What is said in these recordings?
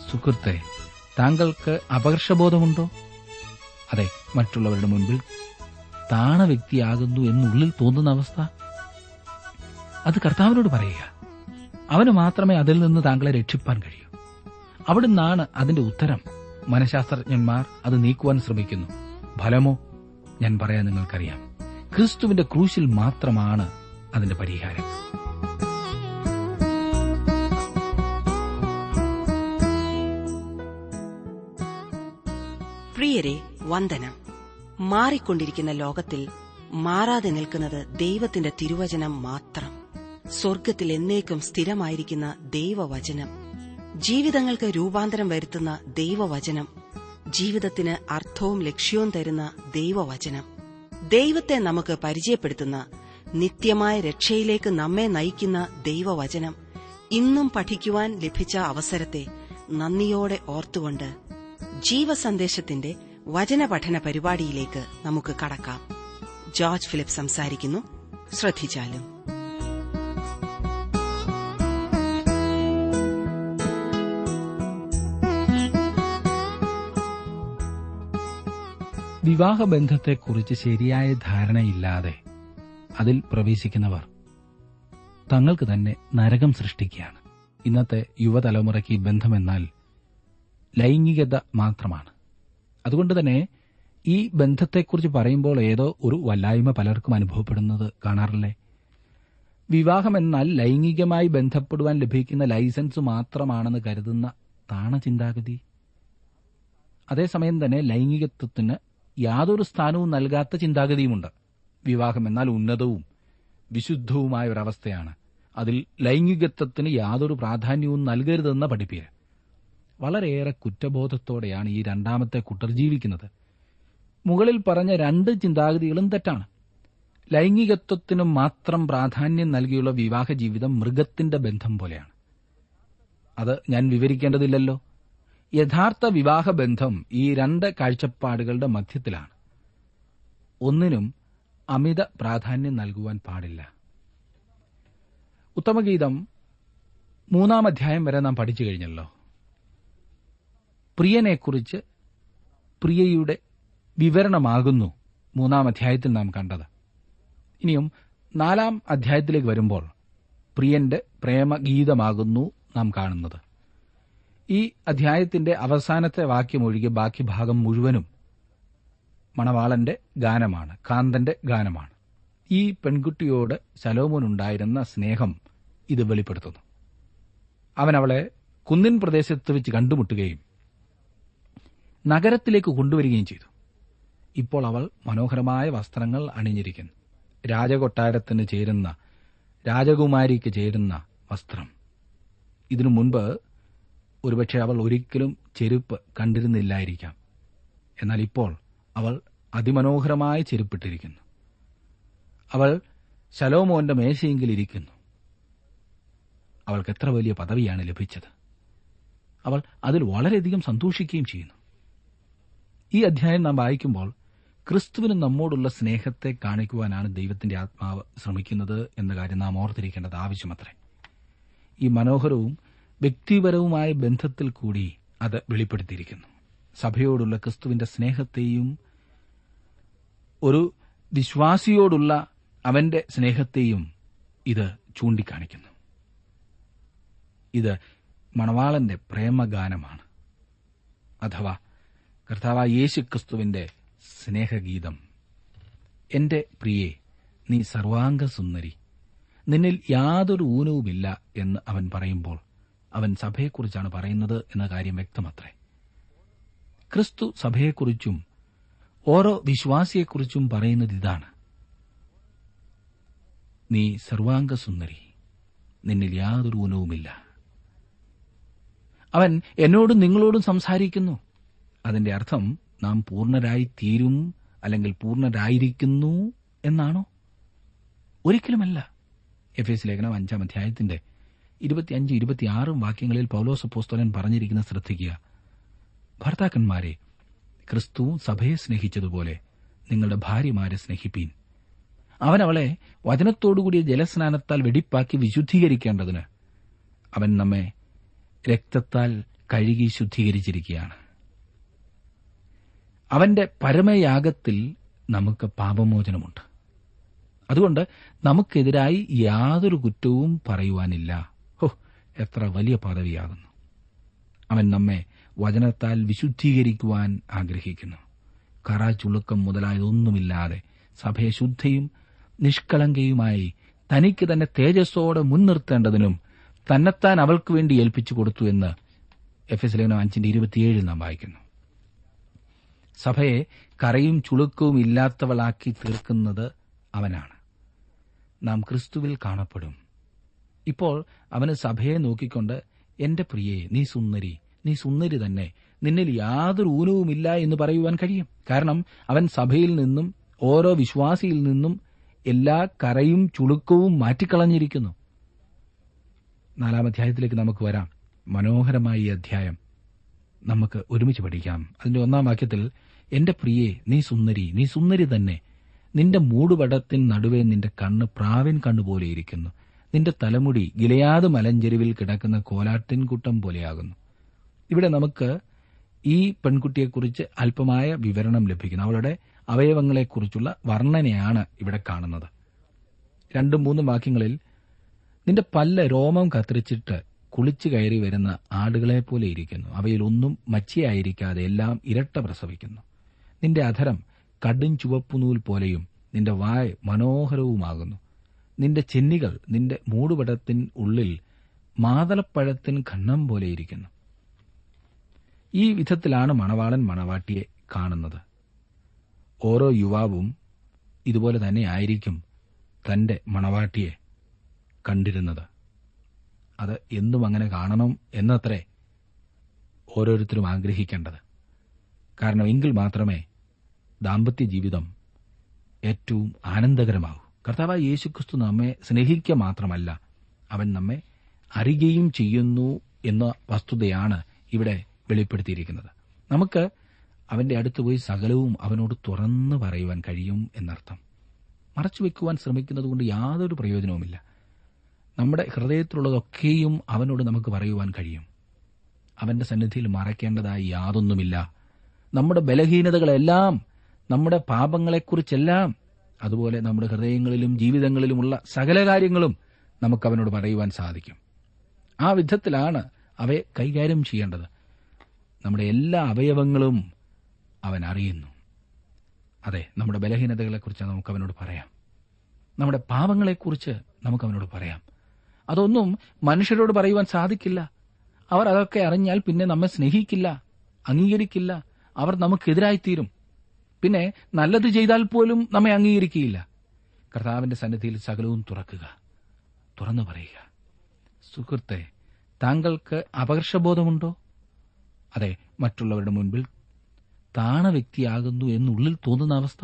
സുഹൃത്തെ താങ്കൾക്ക് അപകർഷബോധമുണ്ടോ അതെ മറ്റുള്ളവരുടെ മുൻപിൽ താണ വ്യക്തിയാകുന്നു എന്നുള്ളിൽ തോന്നുന്ന അവസ്ഥ അത് കർത്താവിനോട് പറയുക അവന് മാത്രമേ അതിൽ നിന്ന് താങ്കളെ രക്ഷിപ്പാൻ കഴിയൂ അവിടുന്നാണ് അതിന്റെ ഉത്തരം മനഃശാസ്ത്രജ്ഞന്മാർ അത് നീക്കുവാൻ ശ്രമിക്കുന്നു ഫലമോ ഞാൻ പറയാൻ നിങ്ങൾക്കറിയാം ക്രിസ്തുവിന്റെ ക്രൂശിൽ മാത്രമാണ് അതിന്റെ പരിഹാരം പ്രിയരെ വന്ദനം മാറിക്കൊണ്ടിരിക്കുന്ന ലോകത്തിൽ മാറാതെ നിൽക്കുന്നത് ദൈവത്തിന്റെ തിരുവചനം മാത്രം സ്വർഗത്തിൽ എന്നേക്കും സ്ഥിരമായിരിക്കുന്ന ദൈവവചനം ജീവിതങ്ങൾക്ക് രൂപാന്തരം വരുത്തുന്ന ദൈവവചനം ജീവിതത്തിന് അർത്ഥവും ലക്ഷ്യവും തരുന്ന ദൈവവചനം ദൈവത്തെ നമുക്ക് പരിചയപ്പെടുത്തുന്ന നിത്യമായ രക്ഷയിലേക്ക് നമ്മെ നയിക്കുന്ന ദൈവവചനം ഇന്നും പഠിക്കുവാൻ ലഭിച്ച അവസരത്തെ നന്ദിയോടെ ഓർത്തുകൊണ്ട് ജീവസന്ദേശത്തിന്റെ വചനപഠന പരിപാടിയിലേക്ക് നമുക്ക് കടക്കാം ജോർജ് ഫിലിപ്പ് സംസാരിക്കുന്നു ശ്രദ്ധിച്ചാലും വിവാഹബന്ധത്തെക്കുറിച്ച് ശരിയായ ധാരണയില്ലാതെ അതിൽ പ്രവേശിക്കുന്നവർ തങ്ങൾക്ക് തന്നെ നരകം സൃഷ്ടിക്കുകയാണ് ഇന്നത്തെ യുവതലമുറയ്ക്ക് ഈ ബന്ധമെന്നാൽ ലൈംഗികത മാത്രമാണ് അതുകൊണ്ട് തന്നെ ഈ ബന്ധത്തെക്കുറിച്ച് പറയുമ്പോൾ ഏതോ ഒരു വല്ലായ്മ പലർക്കും അനുഭവപ്പെടുന്നത് കാണാറില്ലേ വിവാഹമെന്നാൽ ലൈംഗികമായി ബന്ധപ്പെടുവാൻ ലഭിക്കുന്ന ലൈസൻസ് മാത്രമാണെന്ന് കരുതുന്ന താണ ചിന്താഗതി അതേസമയം തന്നെ ലൈംഗികത്വത്തിന് യാതൊരു സ്ഥാനവും നൽകാത്ത ചിന്താഗതിയുമുണ്ട് വിവാഹം എന്നാൽ ഉന്നതവും വിശുദ്ധവുമായ ഒരവസ്ഥയാണ് അതിൽ ലൈംഗികത്വത്തിന് യാതൊരു പ്രാധാന്യവും നൽകരുതെന്ന പഠിപ്പീര് വളരെയേറെ കുറ്റബോധത്തോടെയാണ് ഈ രണ്ടാമത്തെ കൂട്ടർ ജീവിക്കുന്നത് മുകളിൽ പറഞ്ഞ രണ്ട് ചിന്താഗതികളും തെറ്റാണ് ലൈംഗികത്വത്തിന് മാത്രം പ്രാധാന്യം നൽകിയുള്ള വിവാഹ ജീവിതം മൃഗത്തിന്റെ ബന്ധം പോലെയാണ് അത് ഞാൻ വിവരിക്കേണ്ടതില്ലല്ലോ യഥാർത്ഥ വിവാഹബന്ധം ഈ രണ്ട് കാഴ്ചപ്പാടുകളുടെ മധ്യത്തിലാണ് ഒന്നിനും അമിത പ്രാധാന്യം നൽകുവാൻ പാടില്ല ഉത്തമഗീതം മൂന്നാം അധ്യായം വരെ നാം പഠിച്ചു കഴിഞ്ഞല്ലോ പ്രിയനെക്കുറിച്ച് പ്രിയയുടെ വിവരണമാകുന്നു മൂന്നാം അധ്യായത്തിൽ നാം കണ്ടത് ഇനിയും നാലാം അധ്യായത്തിലേക്ക് വരുമ്പോൾ പ്രിയന്റെ പ്രേമഗീതമാകുന്നു നാം കാണുന്നത് ഈ അധ്യായത്തിന്റെ അവസാനത്തെ വാക്യം ഒഴികെ ബാക്കി ഭാഗം മുഴുവനും മണവാളന്റെ ഗാനമാണ് കാന്തന്റെ ഗാനമാണ് ഈ പെൺകുട്ടിയോട് ശലോമോനുണ്ടായിരുന്ന സ്നേഹം ഇത് വെളിപ്പെടുത്തുന്നു അവൻ അവളെ കുന്നിൻ പ്രദേശത്ത് വെച്ച് കണ്ടുമുട്ടുകയും നഗരത്തിലേക്ക് കൊണ്ടുവരികയും ചെയ്തു ഇപ്പോൾ അവൾ മനോഹരമായ വസ്ത്രങ്ങൾ അണിഞ്ഞിരിക്കുന്നു രാജകൊട്ടാരത്തിന് ചേരുന്ന രാജകുമാരിക്ക് ചേരുന്ന വസ്ത്രം ഇതിനു മുൻപ് ഒരുപക്ഷെ അവൾ ഒരിക്കലും ചെരുപ്പ് കണ്ടിരുന്നില്ലായിരിക്കാം എന്നാൽ ഇപ്പോൾ അവൾ അതിമനോഹരമായ ചെരുപ്പിട്ടിരിക്കുന്നു അവൾ ശലോമോന്റെ മേശയെങ്കിൽ ഇരിക്കുന്നു അവൾക്ക് എത്ര വലിയ പദവിയാണ് ലഭിച്ചത് അവൾ അതിൽ വളരെയധികം സന്തോഷിക്കുകയും ചെയ്യുന്നു ഈ അധ്യായം നാം വായിക്കുമ്പോൾ ക്രിസ്തുവിന് നമ്മോടുള്ള സ്നേഹത്തെ കാണിക്കുവാനാണ് ദൈവത്തിന്റെ ആത്മാവ് ശ്രമിക്കുന്നത് എന്ന കാര്യം നാം ഓർത്തിരിക്കേണ്ടത് ആവശ്യമത്രേ ഈ മനോഹരവും വ്യക്തിപരവുമായ ബന്ധത്തിൽ കൂടി അത് വെളിപ്പെടുത്തിയിരിക്കുന്നു സഭയോടുള്ള ക്രിസ്തുവിന്റെ സ്നേഹത്തെയും ഒരു വിശ്വാസിയോടുള്ള അവന്റെ സ്നേഹത്തെയും ഇത് ചൂണ്ടിക്കാണിക്കുന്നു ഇത് മണവാളന്റെ പ്രേമഗാനമാണ് അഥവാ കർത്താവ് യേശു ക്രിസ്തുവിന്റെ സ്നേഹഗീതം എന്റെ പ്രിയേ നീ സർവാംഗ സുന്ദരി നിന്നിൽ യാതൊരു ഊനവുമില്ല എന്ന് അവൻ പറയുമ്പോൾ അവൻ സഭയെക്കുറിച്ചാണ് പറയുന്നത് എന്ന കാര്യം വ്യക്തമത്രേ ക്രിസ്തു സഭയെക്കുറിച്ചും ഓരോ വിശ്വാസിയെക്കുറിച്ചും പറയുന്നത് ഇതാണ് നീ സർവാംഗ സുന്ദരി നിന്നിൽ യാതൊരു ഊനവുമില്ല അവൻ എന്നോടും നിങ്ങളോടും സംസാരിക്കുന്നു അതിന്റെ അർത്ഥം നാം പൂർണ്ണരായി തീരും അല്ലെങ്കിൽ പൂർണ്ണരായിരിക്കുന്നു എന്നാണോ ഒരിക്കലുമല്ല എഫ് എസ് ലേഖനം അഞ്ചാം അധ്യായത്തിന്റെ ഇരുപത്തിയഞ്ച് ഇരുപത്തിയാറും വാക്യങ്ങളിൽ പൗലോസ് പോസ്തോലൻ പറഞ്ഞിരിക്കുന്ന ശ്രദ്ധിക്കുക ഭർത്താക്കന്മാരെ ക്രിസ്തു സഭയെ സ്നേഹിച്ചതുപോലെ നിങ്ങളുടെ ഭാര്യമാരെ സ്നേഹിപ്പീൻ അവൻ അവളെ വചനത്തോടുകൂടിയ ജലസ്നാനത്താൽ വെടിപ്പാക്കി വിശുദ്ധീകരിക്കേണ്ടതിന് അവൻ നമ്മെ രക്തത്താൽ കഴുകി ശുദ്ധീകരിച്ചിരിക്കുകയാണ് അവന്റെ പരമയാഗത്തിൽ നമുക്ക് പാപമോചനമുണ്ട് അതുകൊണ്ട് നമുക്കെതിരായി യാതൊരു കുറ്റവും പറയുവാനില്ല ഹോ എത്ര വലിയ പദവിയാകുന്നു അവൻ നമ്മെ വചനത്താൽ വിശുദ്ധീകരിക്കുവാൻ ആഗ്രഹിക്കുന്നു കറ ചുളുക്കം മുതലായതൊന്നുമില്ലാതെ സഭയെ ശുദ്ധയും നിഷ്കളങ്കയുമായി തനിക്ക് തന്നെ തേജസ്സോടെ മുൻനിർത്തേണ്ടതിനും തന്നെത്താൻ അവൾക്ക് വേണ്ടി ഏൽപ്പിച്ചു കൊടുത്തു എന്ന് എഫ് എസ് ലേഖനം അഞ്ചിന്റെ ഇരുപത്തിയേഴിൽ നാം വായിക്കുന്നു സഭയെ കറയും ചുളുക്കവും ഇല്ലാത്തവളാക്കി തീർക്കുന്നത് അവനാണ് നാം ക്രിസ്തുവിൽ കാണപ്പെടും ഇപ്പോൾ അവന് സഭയെ നോക്കിക്കൊണ്ട് എന്റെ പ്രിയെ നീ സുന്ദരി നീ സുന്ദരി തന്നെ നിന്നിൽ യാതൊരു ഊനവുമില്ല എന്ന് പറയുവാൻ കഴിയും കാരണം അവൻ സഭയിൽ നിന്നും ഓരോ വിശ്വാസിയിൽ നിന്നും എല്ലാ കറയും ചുളുക്കവും മാറ്റിക്കളഞ്ഞിരിക്കുന്നു നാലാം അധ്യായത്തിലേക്ക് നമുക്ക് വരാം മനോഹരമായ ഈ അധ്യായം നമുക്ക് ഒരുമിച്ച് പഠിക്കാം അതിന്റെ ഒന്നാം വാക്യത്തിൽ എന്റെ പ്രിയെ നീ സുന്ദരി നീ സുന്ദരി തന്നെ നിന്റെ മൂടുപടത്തിൻ നടുവേ നിന്റെ കണ്ണ് പ്രാവിൻ കണ്ണുപോലെ ഇരിക്കുന്നു നിന്റെ തലമുടി ഗിലയാത് മലഞ്ചെരുവിൽ കിടക്കുന്ന കോലാട്ടിൻ കൂട്ടം പോലെയാകുന്നു ഇവിടെ നമുക്ക് ഈ പെൺകുട്ടിയെക്കുറിച്ച് അല്പമായ വിവരണം ലഭിക്കുന്നു അവളുടെ അവയവങ്ങളെക്കുറിച്ചുള്ള വർണ്ണനയാണ് ഇവിടെ കാണുന്നത് രണ്ടും മൂന്നും വാക്യങ്ങളിൽ നിന്റെ പല്ല് രോമം കത്തിരിച്ചിട്ട് കുളിച്ചു കയറി വരുന്ന ആടുകളെ പോലെ ഇരിക്കുന്നു അവയിലൊന്നും മച്ചിയായിരിക്കാതെ എല്ലാം ഇരട്ട പ്രസവിക്കുന്നു നിന്റെ അധരം കടും ചുവപ്പുനൂൽ പോലെയും നിന്റെ വായ് മനോഹരവുമാകുന്നു നിന്റെ ചെന്നികൾ നിന്റെ മൂടുപടത്തിൻ ഉള്ളിൽ മാതളപ്പഴത്തിൻ ഖണ്ണം പോലെ ഇരിക്കുന്നു ഈ വിധത്തിലാണ് മണവാളൻ മണവാട്ടിയെ കാണുന്നത് ഓരോ യുവാവും ഇതുപോലെ തന്നെ ആയിരിക്കും തന്റെ മണവാട്ടിയെ കണ്ടിരുന്നത് അത് എന്നും അങ്ങനെ കാണണം എന്നത്രേ ഓരോരുത്തരും ആഗ്രഹിക്കേണ്ടത് കാരണം എങ്കിൽ മാത്രമേ ദാമ്പത്യ ജീവിതം ഏറ്റവും ആനന്ദകരമാകൂ കർത്താവായ യേശുക്രിസ്തു നമ്മെ സ്നേഹിക്കുക മാത്രമല്ല അവൻ നമ്മെ അറിയുകയും ചെയ്യുന്നു എന്ന വസ്തുതയാണ് ഇവിടെ വെളിപ്പെടുത്തിയിരിക്കുന്നത് നമുക്ക് അവന്റെ അടുത്ത് പോയി സകലവും അവനോട് തുറന്നു പറയുവാൻ കഴിയും എന്നർത്ഥം മറച്ചുവെക്കുവാൻ ശ്രമിക്കുന്നതുകൊണ്ട് യാതൊരു പ്രയോജനവുമില്ല നമ്മുടെ ഹൃദയത്തിലുള്ളതൊക്കെയും അവനോട് നമുക്ക് പറയുവാൻ കഴിയും അവന്റെ സന്നിധിയിൽ മറയ്ക്കേണ്ടതായി യാതൊന്നുമില്ല നമ്മുടെ ബലഹീനതകളെല്ലാം നമ്മുടെ പാപങ്ങളെക്കുറിച്ചെല്ലാം അതുപോലെ നമ്മുടെ ഹൃദയങ്ങളിലും ജീവിതങ്ങളിലുമുള്ള സകല കാര്യങ്ങളും നമുക്ക് അവനോട് പറയുവാൻ സാധിക്കും ആ വിധത്തിലാണ് അവയെ കൈകാര്യം ചെയ്യേണ്ടത് നമ്മുടെ എല്ലാ അവയവങ്ങളും അവൻ അറിയുന്നു അതെ നമ്മുടെ ബലഹീനതകളെക്കുറിച്ച് നമുക്ക് അവനോട് പറയാം നമ്മുടെ പാപങ്ങളെക്കുറിച്ച് നമുക്ക് അവനോട് പറയാം അതൊന്നും മനുഷ്യരോട് പറയുവാൻ സാധിക്കില്ല അവർ അതൊക്കെ അറിഞ്ഞാൽ പിന്നെ നമ്മെ സ്നേഹിക്കില്ല അംഗീകരിക്കില്ല അവർ നമുക്കെതിരായിത്തീരും പിന്നെ നല്ലത് ചെയ്താൽ പോലും നമ്മെ അംഗീകരിക്കുകയില്ല കർത്താവിന്റെ സന്നിധിയിൽ സകലവും തുറക്കുക തുറന്നു പറയുക സുഹൃത്തെ താങ്കൾക്ക് അപകർഷബോധമുണ്ടോ അതെ മറ്റുള്ളവരുടെ മുൻപിൽ താണ വ്യക്തിയാകുന്നു എന്നുള്ളിൽ തോന്നുന്ന അവസ്ഥ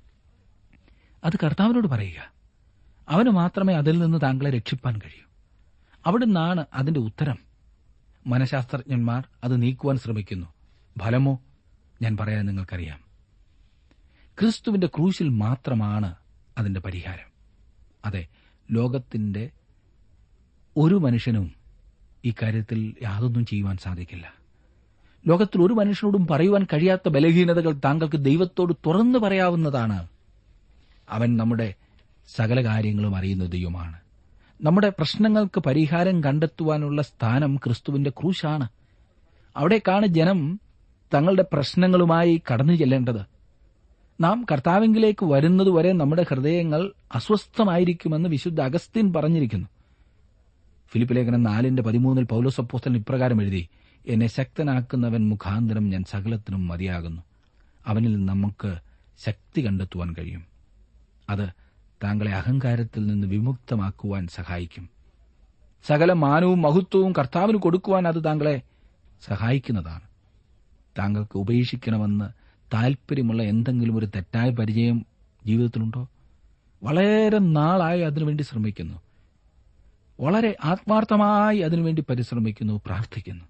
അത് കർത്താവിനോട് പറയുക അവന് മാത്രമേ അതിൽ നിന്ന് താങ്കളെ രക്ഷിപ്പാൻ കഴിയൂ അവിടുന്നാണ് അതിന്റെ ഉത്തരം മനഃശാസ്ത്രജ്ഞന്മാർ അത് നീക്കുവാൻ ശ്രമിക്കുന്നു ഫലമോ ഞാൻ പറയാൻ നിങ്ങൾക്കറിയാം ക്രിസ്തുവിന്റെ ക്രൂശിൽ മാത്രമാണ് അതിന്റെ പരിഹാരം അതെ ലോകത്തിന്റെ ഒരു മനുഷ്യനും ഈ കാര്യത്തിൽ യാതൊന്നും ചെയ്യുവാൻ സാധിക്കില്ല ലോകത്തിൽ ഒരു മനുഷ്യനോടും പറയുവാൻ കഴിയാത്ത ബലഹീനതകൾ താങ്കൾക്ക് ദൈവത്തോട് തുറന്നു പറയാവുന്നതാണ് അവൻ നമ്മുടെ സകല കാര്യങ്ങളും അറിയുന്ന ദൈവമാണ് നമ്മുടെ പ്രശ്നങ്ങൾക്ക് പരിഹാരം കണ്ടെത്തുവാനുള്ള സ്ഥാനം ക്രിസ്തുവിന്റെ ക്രൂശാണ് അവിടേക്കാണ് ജനം തങ്ങളുടെ പ്രശ്നങ്ങളുമായി കടന്നു ചെല്ലേണ്ടത് നാം കർത്താവിംഗിലേക്ക് വരുന്നതുവരെ നമ്മുടെ ഹൃദയങ്ങൾ അസ്വസ്ഥമായിരിക്കുമെന്ന് വിശുദ്ധ അഗസ്തീൻ പറഞ്ഞിരിക്കുന്നു ഫിലിപ്പ് ലേഖനം നാലിന്റെ പതിമൂന്നിൽ പൗലോസപ്പോസ്തലൻ ഇപ്രകാരം എഴുതി എന്നെ ശക്തനാക്കുന്നവൻ മുഖാന്തരം ഞാൻ സകലത്തിനും മതിയാകുന്നു അവനിൽ നമുക്ക് ശക്തി കണ്ടെത്തുവാൻ കഴിയും അത് താങ്കളെ അഹങ്കാരത്തിൽ നിന്ന് വിമുക്തമാക്കുവാൻ സഹായിക്കും സകല മാനവും മഹത്വവും കർത്താവിന് കൊടുക്കുവാൻ അത് താങ്കളെ സഹായിക്കുന്നതാണ് താങ്കൾക്ക് ഉപേക്ഷിക്കണമെന്ന് താൽപ്പര്യമുള്ള എന്തെങ്കിലും ഒരു തെറ്റായ പരിചയം ജീവിതത്തിലുണ്ടോ വളരെ നാളായി അതിനുവേണ്ടി ശ്രമിക്കുന്നു വളരെ ആത്മാർത്ഥമായി അതിനുവേണ്ടി പരിശ്രമിക്കുന്നു പ്രാർത്ഥിക്കുന്നു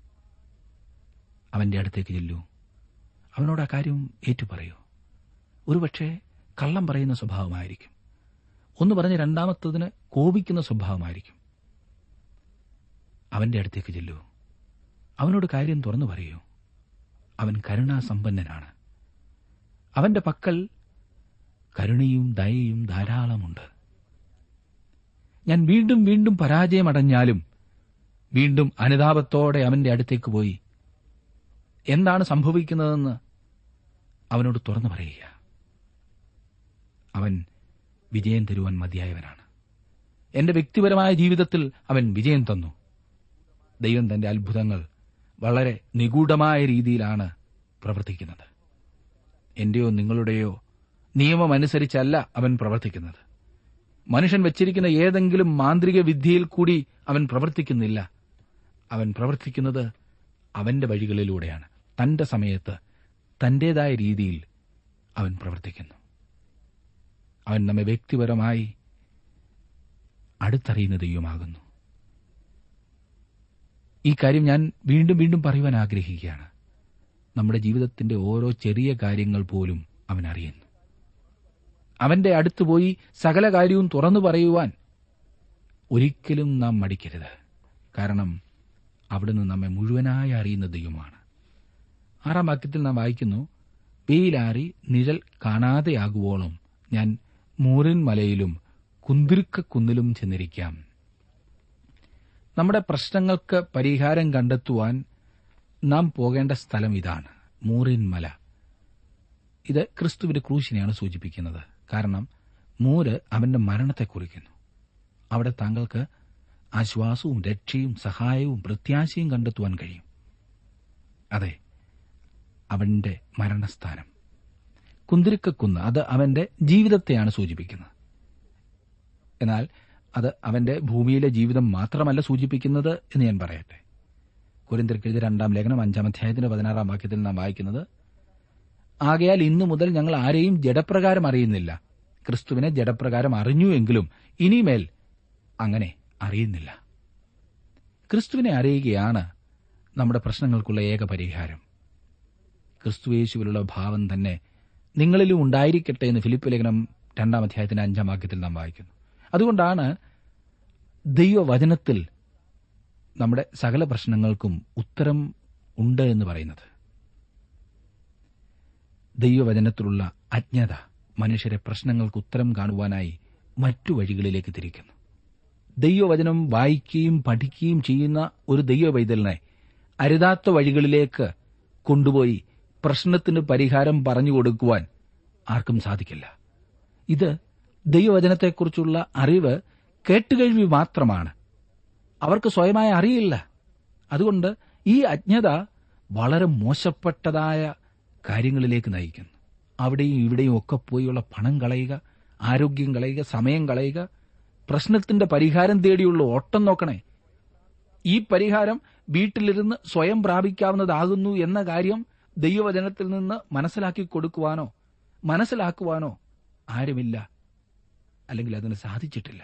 അവന്റെ അടുത്തേക്ക് ചെല്ലൂ അവനോട് ആ കാര്യം ഏറ്റുപറയൂ ഒരുപക്ഷെ കള്ളം പറയുന്ന സ്വഭാവമായിരിക്കും ഒന്ന് പറഞ്ഞ് രണ്ടാമത്തതിന് കോപിക്കുന്ന സ്വഭാവമായിരിക്കും അവന്റെ അടുത്തേക്ക് ചെല്ലൂ അവനോട് കാര്യം തുറന്നു പറയൂ അവൻ കരുണാസമ്പന്നനാണ് അവന്റെ പക്കൽ കരുണയും ദയയും ധാരാളമുണ്ട് ഞാൻ വീണ്ടും വീണ്ടും പരാജയമടഞ്ഞാലും വീണ്ടും അനുതാപത്തോടെ അവന്റെ അടുത്തേക്ക് പോയി എന്താണ് സംഭവിക്കുന്നതെന്ന് അവനോട് തുറന്നു പറയുക അവൻ വിജയം തരുവാൻ മതിയായവനാണ് എന്റെ വ്യക്തിപരമായ ജീവിതത്തിൽ അവൻ വിജയം തന്നു ദൈവം തന്റെ അത്ഭുതങ്ങൾ വളരെ നിഗൂഢമായ രീതിയിലാണ് പ്രവർത്തിക്കുന്നത് എന്റെയോ നിങ്ങളുടെയോ നിയമമനുസരിച്ചല്ല അവൻ പ്രവർത്തിക്കുന്നത് മനുഷ്യൻ വച്ചിരിക്കുന്ന ഏതെങ്കിലും മാന്ത്രിക വിദ്യയിൽ കൂടി അവൻ പ്രവർത്തിക്കുന്നില്ല അവൻ പ്രവർത്തിക്കുന്നത് അവന്റെ വഴികളിലൂടെയാണ് തന്റെ സമയത്ത് തന്റേതായ രീതിയിൽ അവൻ പ്രവർത്തിക്കുന്നു അവൻ നമ്മെ വ്യക്തിപരമായി അടുത്തറിയുന്ന ദൈവമാകുന്നു ഈ കാര്യം ഞാൻ വീണ്ടും വീണ്ടും പറയുവാൻ ആഗ്രഹിക്കുകയാണ് നമ്മുടെ ജീവിതത്തിന്റെ ഓരോ ചെറിയ കാര്യങ്ങൾ പോലും അവൻ അറിയുന്നു അവന്റെ അടുത്ത് പോയി സകല കാര്യവും തുറന്നു പറയുവാൻ ഒരിക്കലും നാം മടിക്കരുത് കാരണം അവിടുന്ന് നമ്മെ മുഴുവനായി അറിയുന്ന ദൈവമാണ് ആറാം വാക്യത്തിൽ നാം വായിക്കുന്നു വെയിലാറി നിഴൽ കാണാതെയാകുവോളം ഞാൻ മൂറിൻ മലയിലും കുന്തിരുക്ക കുന്നിലും ചെന്നിരിക്കാം നമ്മുടെ പ്രശ്നങ്ങൾക്ക് പരിഹാരം കണ്ടെത്തുവാൻ നാം പോകേണ്ട സ്ഥലം ഇതാണ് മൂറിൻ മല ഇത് ക്രിസ്തുവിന്റെ ക്രൂശിനെയാണ് സൂചിപ്പിക്കുന്നത് കാരണം മൂര് അവന്റെ മരണത്തെ കുറിക്കുന്നു അവിടെ താങ്കൾക്ക് ആശ്വാസവും രക്ഷയും സഹായവും പ്രത്യാശയും കണ്ടെത്തുവാൻ കഴിയും അതെ അവന്റെ മരണസ്ഥാനം കുന്തിരിക്കക്കുന്ന് അത് അവന്റെ ജീവിതത്തെയാണ് സൂചിപ്പിക്കുന്നത് എന്നാൽ അത് അവന്റെ ഭൂമിയിലെ ജീവിതം മാത്രമല്ല സൂചിപ്പിക്കുന്നത് എന്ന് ഞാൻ പറയട്ടെ കുരിന്തിർക്കെഴുതി രണ്ടാം ലേഖനം അഞ്ചാം അധ്യായത്തിന്റെ പതിനാറാം വാക്യത്തിൽ നാം വായിക്കുന്നത് ആകയാൽ ഇന്നു മുതൽ ഞങ്ങൾ ആരെയും ജഡപ്രകാരം അറിയുന്നില്ല ക്രിസ്തുവിനെ ജഡപ്രകാരം അറിഞ്ഞു എങ്കിലും ഇനിമേൽ അങ്ങനെ അറിയുന്നില്ല ക്രിസ്തുവിനെ അറിയുകയാണ് നമ്മുടെ പ്രശ്നങ്ങൾക്കുള്ള ഏക പരിഹാരം ക്രിസ്തുവേശുവിലുള്ള ഭാവം തന്നെ നിങ്ങളിലും ഉണ്ടായിരിക്കട്ടെ എന്ന് ഫിലിപ്പ് ലേഖനം രണ്ടാം അധ്യായത്തിന്റെ അഞ്ചാം വാക്യത്തിൽ നാം വായിക്കുന്നു അതുകൊണ്ടാണ് ദൈവവചനത്തിൽ നമ്മുടെ സകല പ്രശ്നങ്ങൾക്കും ഉത്തരം ഉണ്ട് എന്ന് പറയുന്നത് ദൈവവചനത്തിലുള്ള അജ്ഞത മനുഷ്യരെ പ്രശ്നങ്ങൾക്ക് ഉത്തരം കാണുവാനായി മറ്റു വഴികളിലേക്ക് തിരിക്കുന്നു ദൈവവചനം വായിക്കുകയും പഠിക്കുകയും ചെയ്യുന്ന ഒരു ദൈവവൈതലിനെ അരുതാത്ത വഴികളിലേക്ക് കൊണ്ടുപോയി പ്രശ്നത്തിന് പരിഹാരം പറഞ്ഞു കൊടുക്കുവാൻ ആർക്കും സാധിക്കില്ല ഇത് ദൈവവചനത്തെക്കുറിച്ചുള്ള അറിവ് കേട്ടുകഴിവി മാത്രമാണ് അവർക്ക് സ്വയമായി അറിയില്ല അതുകൊണ്ട് ഈ അജ്ഞത വളരെ മോശപ്പെട്ടതായ കാര്യങ്ങളിലേക്ക് നയിക്കുന്നു അവിടെയും ഇവിടെയും ഒക്കെ പോയുള്ള പണം കളയുക ആരോഗ്യം കളയുക സമയം കളയുക പ്രശ്നത്തിന്റെ പരിഹാരം തേടിയുള്ള ഓട്ടം നോക്കണേ ഈ പരിഹാരം വീട്ടിലിരുന്ന് സ്വയം പ്രാപിക്കാവുന്നതാകുന്നു എന്ന കാര്യം ദൈവവചനത്തിൽ നിന്ന് മനസ്സിലാക്കി കൊടുക്കുവാനോ മനസ്സിലാക്കുവാനോ ആരുമില്ല അല്ലെങ്കിൽ അതിന് സാധിച്ചിട്ടില്ല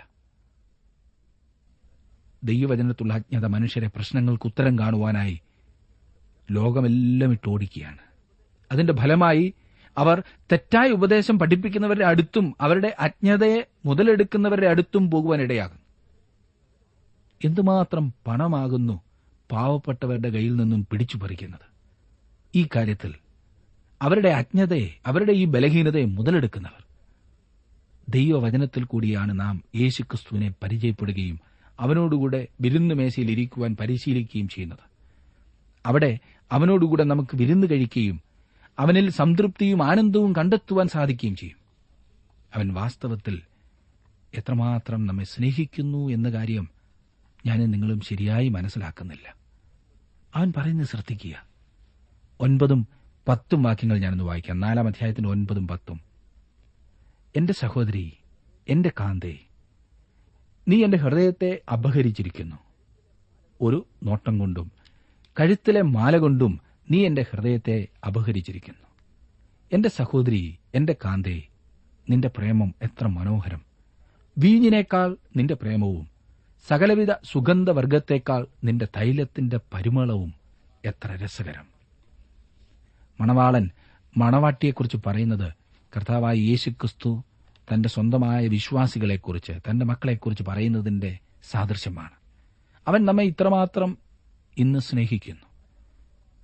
ദൈവവചനത്തുള്ള അജ്ഞത മനുഷ്യരെ പ്രശ്നങ്ങൾക്ക് ഉത്തരം കാണുവാനായി ലോകമെല്ലാം ഇട്ടോടിക്കുകയാണ് അതിന്റെ ഫലമായി അവർ തെറ്റായ ഉപദേശം പഠിപ്പിക്കുന്നവരുടെ അടുത്തും അവരുടെ അജ്ഞതയെ മുതലെടുക്കുന്നവരുടെ അടുത്തും പോകുവാനിടയാകും എന്തുമാത്രം പണമാകുന്നു പാവപ്പെട്ടവരുടെ കയ്യിൽ നിന്നും പിടിച്ചു പറിക്കുന്നത് ഈ കാര്യത്തിൽ അവരുടെ അജ്ഞതയെ അവരുടെ ഈ ബലഹീനതയെ മുതലെടുക്കുന്നവർ ദൈവവചനത്തിൽ കൂടിയാണ് നാം യേശുക്രിസ്തുവിനെ പരിചയപ്പെടുകയും അവനോടുകൂടെ വിരുന്ന് മേശയിൽ ഇരിക്കുവാൻ പരിശീലിക്കുകയും ചെയ്യുന്നത് അവിടെ അവനോടുകൂടെ നമുക്ക് വിരുന്ന് കഴിക്കുകയും അവനിൽ സംതൃപ്തിയും ആനന്ദവും കണ്ടെത്തുവാൻ സാധിക്കുകയും ചെയ്യും അവൻ വാസ്തവത്തിൽ എത്രമാത്രം നമ്മെ സ്നേഹിക്കുന്നു എന്ന കാര്യം ഞാനും നിങ്ങളും ശരിയായി മനസ്സിലാക്കുന്നില്ല അവൻ പറയുന്നത് ശ്രദ്ധിക്കുക ഒൻപതും പത്തും വാക്യങ്ങൾ ഞാനൊന്ന് വായിക്കാം നാലാം അധ്യായത്തിന്റെ ഒൻപതും പത്തും എന്റെ സഹോദരി എന്റെ കാന്തേ നീ എന്റെ ഹൃദയത്തെ അപഹരിച്ചിരിക്കുന്നു ഒരു നോട്ടം കൊണ്ടും കഴുത്തിലെ മാല കൊണ്ടും നീ എന്റെ ഹൃദയത്തെ അപഹരിച്ചിരിക്കുന്നു എന്റെ സഹോദരി എന്റെ കാന്തേ നിന്റെ പ്രേമം എത്ര മനോഹരം വീഞ്ഞിനേക്കാൾ നിന്റെ പ്രേമവും സകലവിധ സുഗന്ധവർഗത്തേക്കാൾ നിന്റെ തൈലത്തിന്റെ പരിമളവും എത്ര രസകരം മണവാളൻ മണവാട്ടിയെക്കുറിച്ച് പറയുന്നത് കർത്താവായ യേശുക്രിസ്തു തന്റെ സ്വന്തമായ വിശ്വാസികളെക്കുറിച്ച് തന്റെ മക്കളെക്കുറിച്ച് പറയുന്നതിന്റെ സാദൃശ്യമാണ് അവൻ നമ്മെ ഇത്രമാത്രം ഇന്ന് സ്നേഹിക്കുന്നു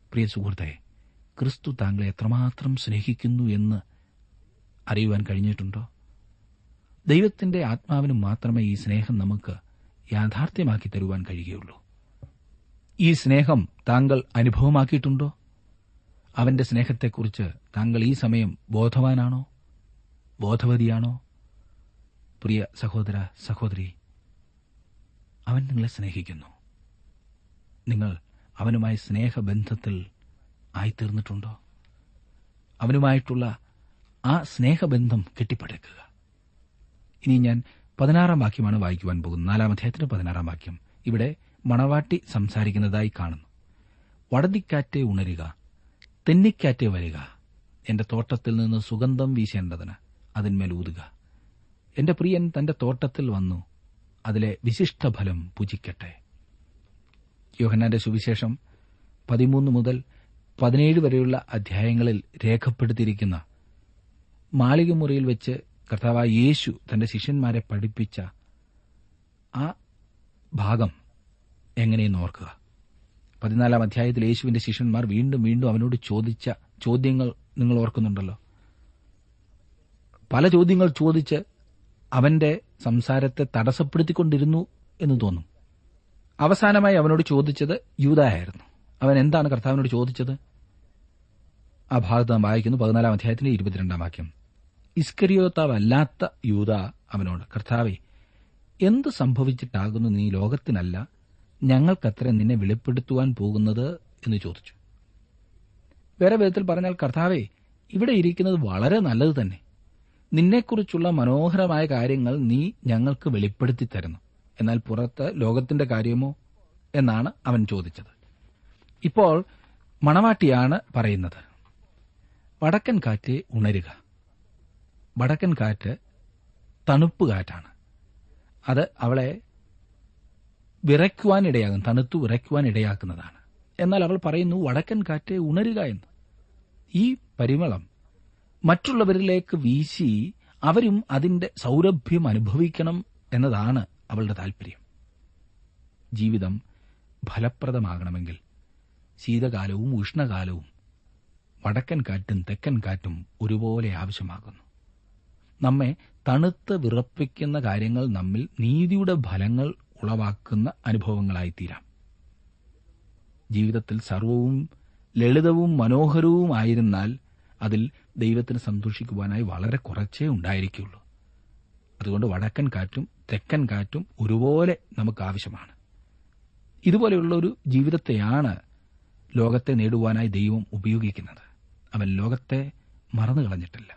പ്രിയ സുഹൃത്തെ ക്രിസ്തു താങ്കളെ എത്രമാത്രം സ്നേഹിക്കുന്നു എന്ന് അറിയുവാൻ കഴിഞ്ഞിട്ടുണ്ടോ ദൈവത്തിന്റെ ആത്മാവിന് മാത്രമേ ഈ സ്നേഹം നമുക്ക് യാഥാർത്ഥ്യമാക്കി തരുവാൻ കഴിയുകയുള്ളൂ ഈ സ്നേഹം താങ്കൾ അനുഭവമാക്കിയിട്ടുണ്ടോ അവന്റെ സ്നേഹത്തെക്കുറിച്ച് താങ്കൾ ഈ സമയം ബോധവാനാണോ ബോധവതിയാണോ പ്രിയ സഹോദര സഹോദരി അവൻ നിങ്ങളെ സ്നേഹിക്കുന്നു നിങ്ങൾ അവനുമായി സ്നേഹബന്ധത്തിൽ ആയിത്തീർന്നിട്ടുണ്ടോ അവനുമായിട്ടുള്ള ആ സ്നേഹബന്ധം കെട്ടിപ്പടുക്കുക ഇനി ഞാൻ പതിനാറാം വാക്യമാണ് വായിക്കുവാൻ പോകുന്നത് നാലാം അധ്യായത്തിന് പതിനാറാം വാക്യം ഇവിടെ മണവാട്ടി സംസാരിക്കുന്നതായി കാണുന്നു വടതിക്കാറ്റെ ഉണരുക തെന്നിക്കാറ്റെ വരിക എന്റെ തോട്ടത്തിൽ നിന്ന് സുഗന്ധം വീശേണ്ടതിന് അതിന്മേൽ ഊതുക എന്റെ പ്രിയൻ തന്റെ തോട്ടത്തിൽ വന്നു അതിലെ വിശിഷ്ടഫലം പൂജിക്കട്ടെ യോഹന്നാന്റെ സുവിശേഷം പതിമൂന്ന് മുതൽ പതിനേഴ് വരെയുള്ള അധ്യായങ്ങളിൽ രേഖപ്പെടുത്തിയിരിക്കുന്ന മാളികമുറിയിൽ വെച്ച് കർത്താവായ യേശു തന്റെ ശിഷ്യന്മാരെ പഠിപ്പിച്ച ആ ഭാഗം എങ്ങനെയെന്ന് ഓർക്കുക പതിനാലാം അധ്യായത്തിൽ യേശുവിന്റെ ശിഷ്യന്മാർ വീണ്ടും വീണ്ടും അവനോട് ചോദിച്ച ചോദ്യങ്ങൾ നിങ്ങൾ ഓർക്കുന്നുണ്ടല്ലോ പല ചോദ്യങ്ങൾ ചോദിച്ച് അവന്റെ സംസാരത്തെ തടസ്സപ്പെടുത്തിക്കൊണ്ടിരുന്നു എന്ന് തോന്നും അവസാനമായി അവനോട് ചോദിച്ചത് യൂതായായിരുന്നു അവൻ എന്താണ് കർത്താവിനോട് ചോദിച്ചത് ആ ഭാഗത്ത് നാം വായിക്കുന്നു പതിനാലാം അധ്യായത്തിന്റെ ഇരുപത്തിരണ്ടാം വാക്യം ഇസ്കരിയോത്താവല്ലാത്ത യൂത അവനോട് കർത്താവെ എന്ത് സംഭവിച്ചിട്ടാകുന്നു നീ ലോകത്തിനല്ല ഞങ്ങൾക്കത്ര നിന്നെ വെളിപ്പെടുത്തുവാൻ പോകുന്നത് എന്ന് ചോദിച്ചു വേറെ വിധത്തിൽ പറഞ്ഞാൽ കർത്താവെ ഇവിടെ ഇരിക്കുന്നത് വളരെ നല്ലത് തന്നെ നിന്നെക്കുറിച്ചുള്ള മനോഹരമായ കാര്യങ്ങൾ നീ ഞങ്ങൾക്ക് വെളിപ്പെടുത്തി തരുന്നു എന്നാൽ പുറത്ത് ലോകത്തിന്റെ കാര്യമോ എന്നാണ് അവൻ ചോദിച്ചത് ഇപ്പോൾ മണവാട്ടിയാണ് പറയുന്നത് വടക്കൻ കാറ്റ് ഉണരുക വടക്കൻ കാറ്റ് തണുപ്പ് കാറ്റാണ് അത് അവളെ വിറയ്ക്കുവാൻ ഇടയാകും തണുത്തു വിറയ്ക്കുവാൻ ഇടയാക്കുന്നതാണ് എന്നാൽ അവൾ പറയുന്നു വടക്കൻ കാറ്റ് ഉണരുക എന്ന് ഈ പരിമളം മറ്റുള്ളവരിലേക്ക് വീശി അവരും അതിന്റെ സൗരഭ്യം അനുഭവിക്കണം എന്നതാണ് അവളുടെ താൽപര്യം ജീവിതം ഫലപ്രദമാകണമെങ്കിൽ ശീതകാലവും ഉഷ്ണകാലവും വടക്കൻ കാറ്റും തെക്കൻ കാറ്റും ഒരുപോലെ ആവശ്യമാകുന്നു നമ്മെ തണുത്ത് വിറപ്പിക്കുന്ന കാര്യങ്ങൾ നമ്മിൽ നീതിയുടെ ഫലങ്ങൾ ഉളവാക്കുന്ന അനുഭവങ്ങളായിത്തീരാം ജീവിതത്തിൽ സർവവും ലളിതവും മനോഹരവുമായിരുന്നാൽ അതിൽ ദൈവത്തിന് സന്തോഷിക്കുവാനായി വളരെ കുറച്ചേ ഉണ്ടായിരിക്കുള്ളൂ അതുകൊണ്ട് വടക്കൻ കാറ്റും തെക്കൻ കാറ്റും ഒരുപോലെ നമുക്ക് ആവശ്യമാണ് ഇതുപോലെയുള്ള ഒരു ജീവിതത്തെയാണ് ലോകത്തെ നേടുവാനായി ദൈവം ഉപയോഗിക്കുന്നത് അവൻ ലോകത്തെ മറന്നു കളഞ്ഞിട്ടില്ല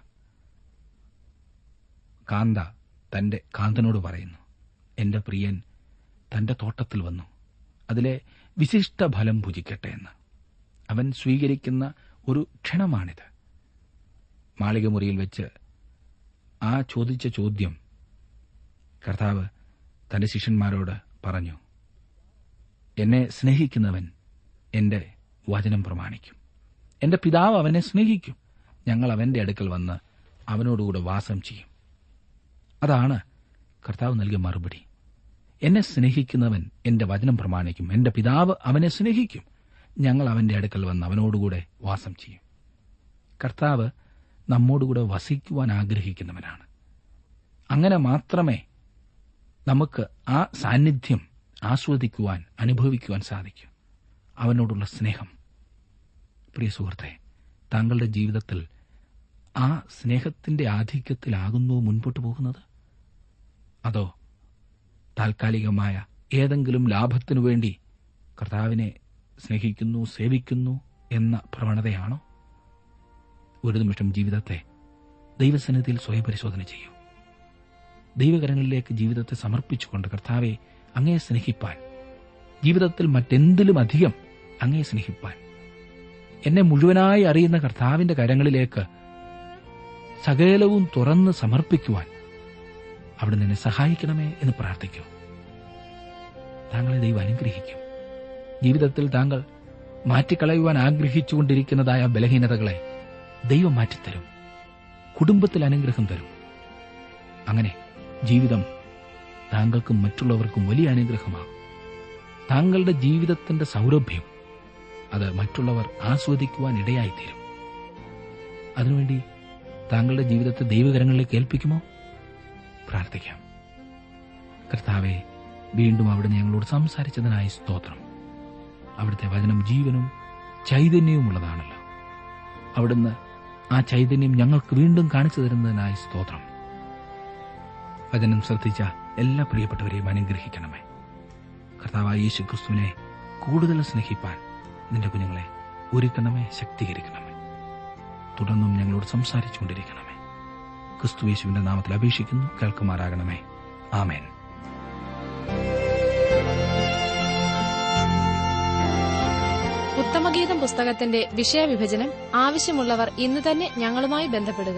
കാന്ത തന്റെ കാന്തനോട് പറയുന്നു എന്റെ പ്രിയൻ തന്റെ തോട്ടത്തിൽ വന്നു അതിലെ വിശിഷ്ട ഫലം ഭുജിക്കട്ടെ എന്ന് അവൻ സ്വീകരിക്കുന്ന ഒരു ക്ഷണമാണിത് മാളികമുറിയിൽ വെച്ച് ആ ചോദിച്ച ചോദ്യം കർത്താവ് തന്റെ ശിഷ്യന്മാരോട് പറഞ്ഞു എന്നെ സ്നേഹിക്കുന്നവൻ എന്റെ വചനം പ്രമാണിക്കും എന്റെ പിതാവ് അവനെ സ്നേഹിക്കും ഞങ്ങൾ അവന്റെ അടുക്കൽ വന്ന് അവനോടുകൂടെ വാസം ചെയ്യും അതാണ് കർത്താവ് നൽകിയ മറുപടി എന്നെ സ്നേഹിക്കുന്നവൻ എന്റെ വചനം പ്രമാണിക്കും എന്റെ പിതാവ് അവനെ സ്നേഹിക്കും ഞങ്ങൾ അവന്റെ അടുക്കൽ വന്ന് അവനോടുകൂടെ വാസം ചെയ്യും കർത്താവ് നമ്മോടുകൂടെ വസിക്കുവാൻ ആഗ്രഹിക്കുന്നവനാണ് അങ്ങനെ മാത്രമേ നമുക്ക് ആ സാന്നിധ്യം ആസ്വദിക്കുവാൻ അനുഭവിക്കുവാൻ സാധിക്കൂ അവനോടുള്ള സ്നേഹം പ്രിയ സുഹൃത്തെ താങ്കളുടെ ജീവിതത്തിൽ ആ സ്നേഹത്തിന്റെ ആധിക്യത്തിലാകുന്നു മുൻപോട്ട് പോകുന്നത് അതോ താൽക്കാലികമായ ഏതെങ്കിലും ലാഭത്തിനു വേണ്ടി കർത്താവിനെ സ്നേഹിക്കുന്നു സേവിക്കുന്നു എന്ന പ്രവണതയാണോ ഒരു നിമിഷം ജീവിതത്തെ ദൈവസന്നിധിയിൽ സ്വയം പരിശോധന ചെയ്യൂ ദൈവകരങ്ങളിലേക്ക് ജീവിതത്തെ സമർപ്പിച്ചുകൊണ്ട് കർത്താവെ അങ്ങയെ സ്നേഹിപ്പാൻ ജീവിതത്തിൽ മറ്റെന്തിലും അധികം അങ്ങയെ സ്നേഹിപ്പാൻ എന്നെ മുഴുവനായി അറിയുന്ന കർത്താവിന്റെ കരങ്ങളിലേക്ക് സകലവും തുറന്ന് സമർപ്പിക്കുവാൻ അവിടെ നിന്നെ സഹായിക്കണമേ എന്ന് പ്രാർത്ഥിക്കൂ താങ്കളെ ദൈവം അനുഗ്രഹിക്കും ജീവിതത്തിൽ താങ്കൾ മാറ്റിക്കളയുവാൻ ആഗ്രഹിച്ചുകൊണ്ടിരിക്കുന്നതായ ബലഹീനതകളെ ദൈവം മാറ്റിത്തരും കുടുംബത്തിൽ അനുഗ്രഹം തരും അങ്ങനെ ജീവിതം താങ്കൾക്കും മറ്റുള്ളവർക്കും വലിയ അനുഗ്രഹമാകും താങ്കളുടെ ജീവിതത്തിന്റെ സൗരഭ്യം അത് മറ്റുള്ളവർ ആസ്വദിക്കുവാൻ ഇടയായിത്തീരും അതിനുവേണ്ടി താങ്കളുടെ ജീവിതത്തെ ദൈവകരങ്ങളിലേക്ക് ഏൽപ്പിക്കുമോ പ്രാർത്ഥിക്കാം കർത്താവെ വീണ്ടും അവിടുന്ന് ഞങ്ങളോട് സംസാരിച്ചതിനായി സ്തോത്രം അവിടുത്തെ വചനം ജീവനും ചൈതന്യവുമുള്ളതാണല്ലോ അവിടുന്ന് ആ ചൈതന്യം ഞങ്ങൾക്ക് വീണ്ടും കാണിച്ചു തരുന്നതിനായി സ്തോത്രം വചനം ശ്രദ്ധിച്ച എല്ലാ പ്രിയപ്പെട്ടവരെയും അനുഗ്രഹിക്കണമേ കർത്താവായ യേശു ക്രിസ്തുവിനെ കൂടുതൽ സ്നേഹിപ്പാൻ നിന്റെ കുഞ്ഞുങ്ങളെ ഒരുക്കണമേ ശക്തീകരിക്കണമേ തുടർന്നും ഞങ്ങളോട് സംസാരിച്ചുകൊണ്ടിരിക്കണമേ ക്രിസ്തു യേശുവിന്റെ നാമത്തിൽ അപേക്ഷിക്കുന്നു കേൾക്കുമാറാകണമേ ആമേൻ ഉത്തമഗീതം പുസ്തകത്തിന്റെ വിഷയവിഭജനം ആവശ്യമുള്ളവർ ഇന്ന് തന്നെ ഞങ്ങളുമായി ബന്ധപ്പെടുക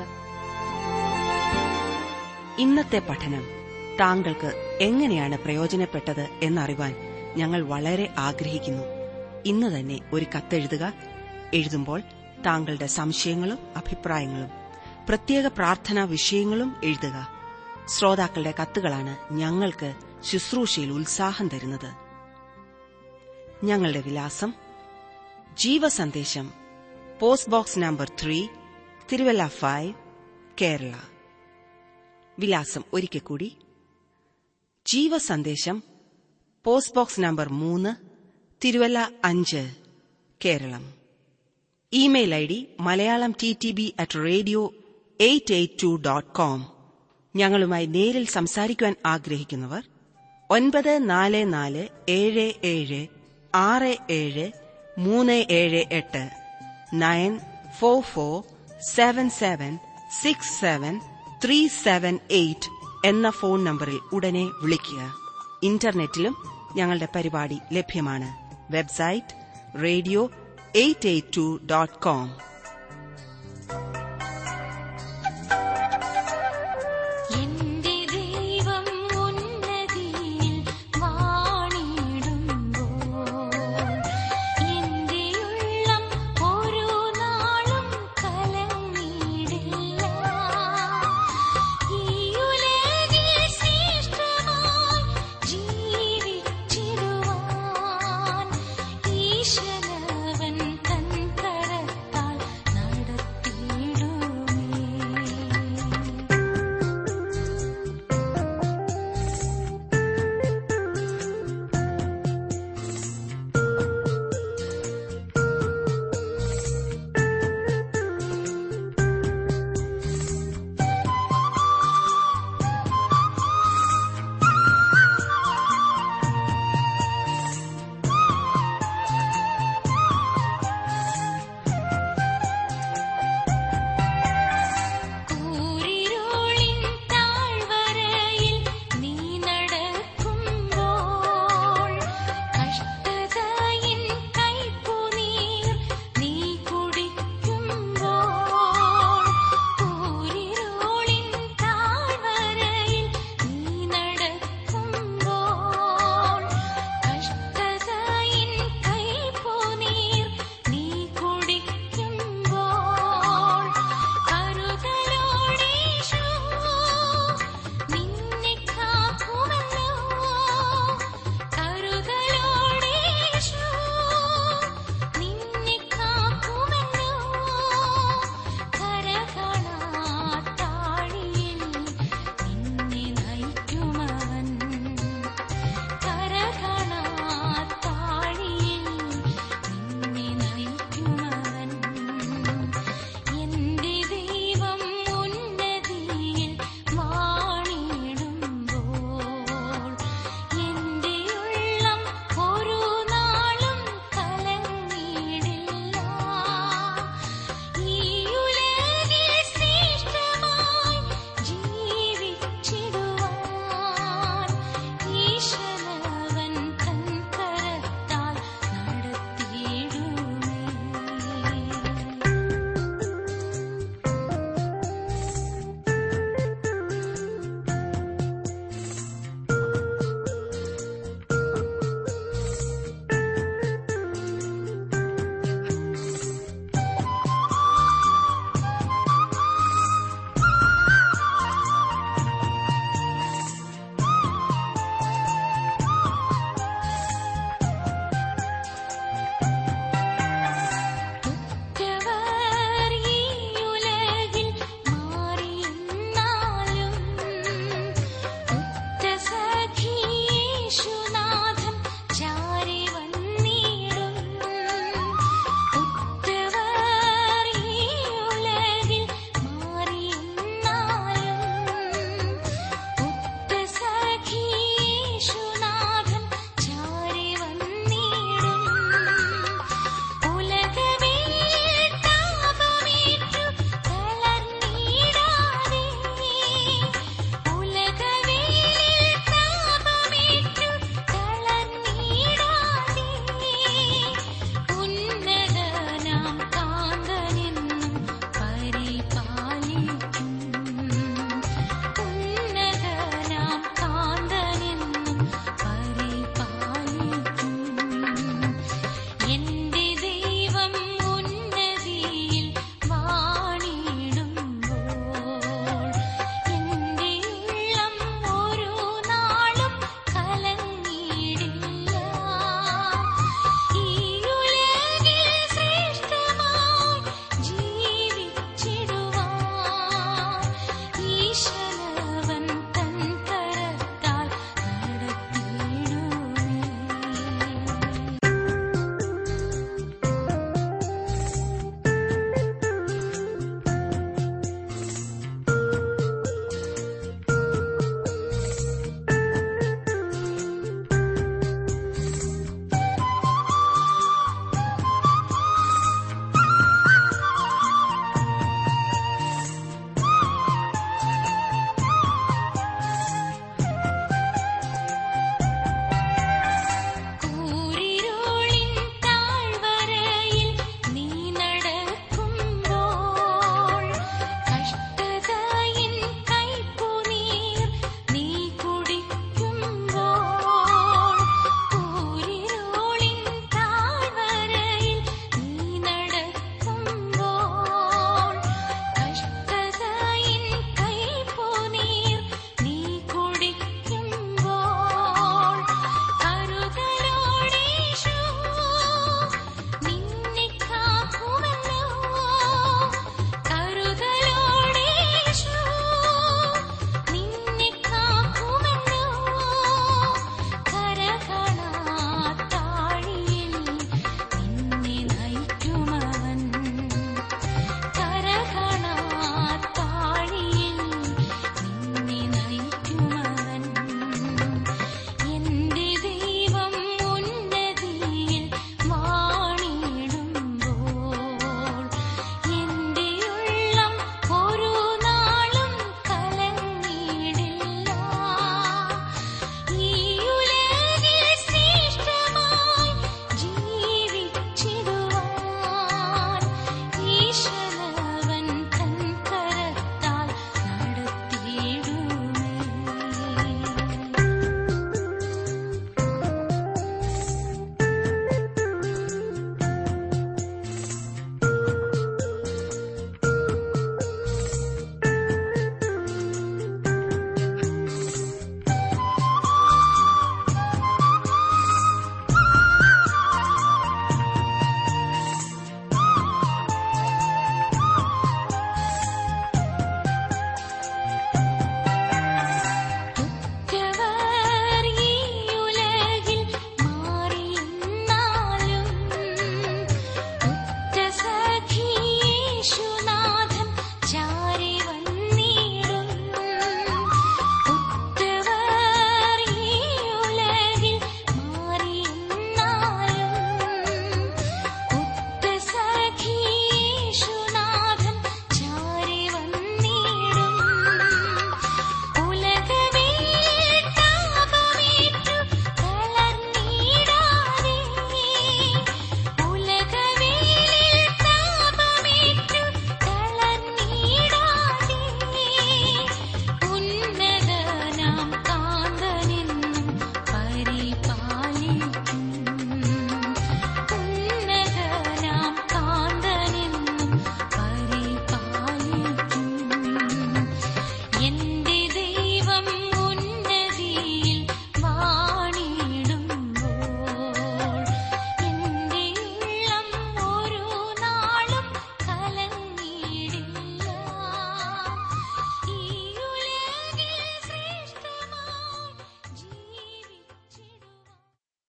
ഇന്നത്തെ പഠനം താങ്കൾക്ക് എങ്ങനെയാണ് പ്രയോജനപ്പെട്ടത് എന്നറിവാൻ ഞങ്ങൾ വളരെ ആഗ്രഹിക്കുന്നു ഇന്ന് തന്നെ ഒരു കത്തെഴുതുക എഴുതുമ്പോൾ താങ്കളുടെ സംശയങ്ങളും അഭിപ്രായങ്ങളും പ്രത്യേക പ്രാർത്ഥനാ വിഷയങ്ങളും എഴുതുക ശ്രോതാക്കളുടെ കത്തുകളാണ് ഞങ്ങൾക്ക് ശുശ്രൂഷയിൽ ഉത്സാഹം തരുന്നത് ഞങ്ങളുടെ വിലാസം ജീവസന്ദേശം post box number three Thiruvalla five Kerala വിലാസം ഒരിക്കൽ കൂടി ജീവസന്ദേശം പോസ്റ്റ് ബോക്സ് നമ്പർ മൂന്ന് തിരുവല്ല അഞ്ച് Keralam email I D Malayalam T T B at radio eight eight two dot com ഞങ്ങളുമായി നേരിൽ സംസാരിക്കുവാൻ ആഗ്രഹിക്കുന്നവർ ഒൻപത് നാല് നാല് ഏഴ് ഏഴ് ആറ് ഏഴ് മൂന്ന് ഏഴ് എട്ട് nine four four seven seven six seven three seven eight എന്ന ഫോൺ നമ്പറിൽ ഉടനെ വിളിക്കുക ഇന്റർനെറ്റിലും ഞങ്ങളുടെ പരിപാടി ലഭ്യമാണ് website radio eight eight two dot com